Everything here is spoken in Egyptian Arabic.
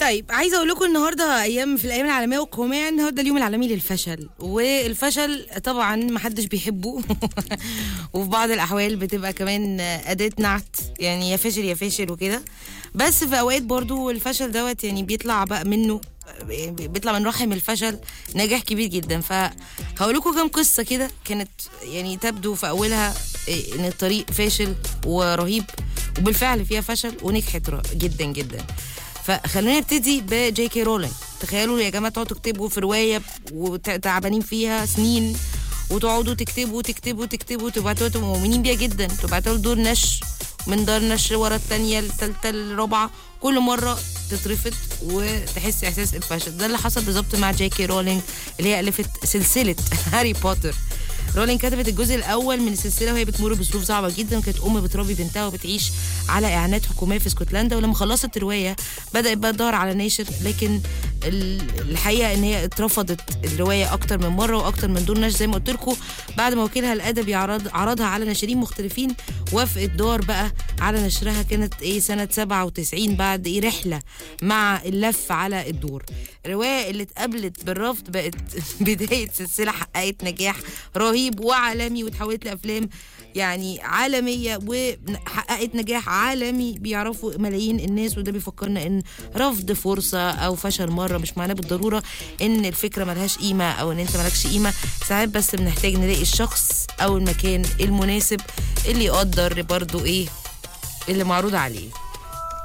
طيب عايزه اقول لكم النهارده ايام في الايام العالميه والقوميه النهارده اليوم العالمي للفشل والفشل طبعا ما حدش بيحبه وفي بعض الاحوال بتبقى كمان اداه نعت يعني يا فاشل يا فاشل وكده بس في اوقات برضو الفشل دوت يعني بيطلع بقى منه بيطلع من رحم الفشل نجاح كبير جدا فهقول لكم كام قصه كده كانت يعني تبدو في اولها ان الطريق فاشل ورهيب وبالفعل فيها فشل ونجحت ر- جدا جدا فخلونا نبتدي بجي كي رولينج تخيلوا يا جماعه تقعدوا تكتبوا في روايه وتعبانين فيها سنين وتقعدوا تكتبوا تكتبوا تكتبوا تبعتوا تبقوا مؤمنين بيها جدا تبعتوا له دور نشر من دار نشر ورا التانية التالتة الرابعة كل مرة تترفض وتحس إحساس الفشل ده اللي حصل بالظبط مع جي كي رولينج اللي هي ألفت سلسلة هاري بوتر رولينج كتبت الجزء الاول من السلسله وهي بتمر بظروف صعبه جدا كانت ام بتربي بنتها وبتعيش على اعانات حكوميه في اسكتلندا ولما خلصت الروايه بدات بقى تدور على ناشر لكن ال- الحقيقه ان هي اترفضت الروايه اكتر من مره واكتر من دور نشر زي ما قلت لكم بعد ما وكيلها الادبي عرض عرضها على ناشرين مختلفين وافقت دار بقى على نشرها كانت ايه سنه 97 بعد ايه رحله مع اللف على الدور الروايه اللي اتقبلت بالرفض بقت بدايه سلسله حققت نجاح رهيب وعالمي وتحولت لافلام يعني عالميه وحققت نجاح عالمي بيعرفوا ملايين الناس وده بيفكرنا ان رفض فرصه او فشل مره مش معناه بالضروره ان الفكره ملهاش قيمه او ان انت مالكش قيمه ساعات بس بنحتاج نلاقي الشخص او المكان المناسب اللي يقدر برضو ايه اللي معروض عليه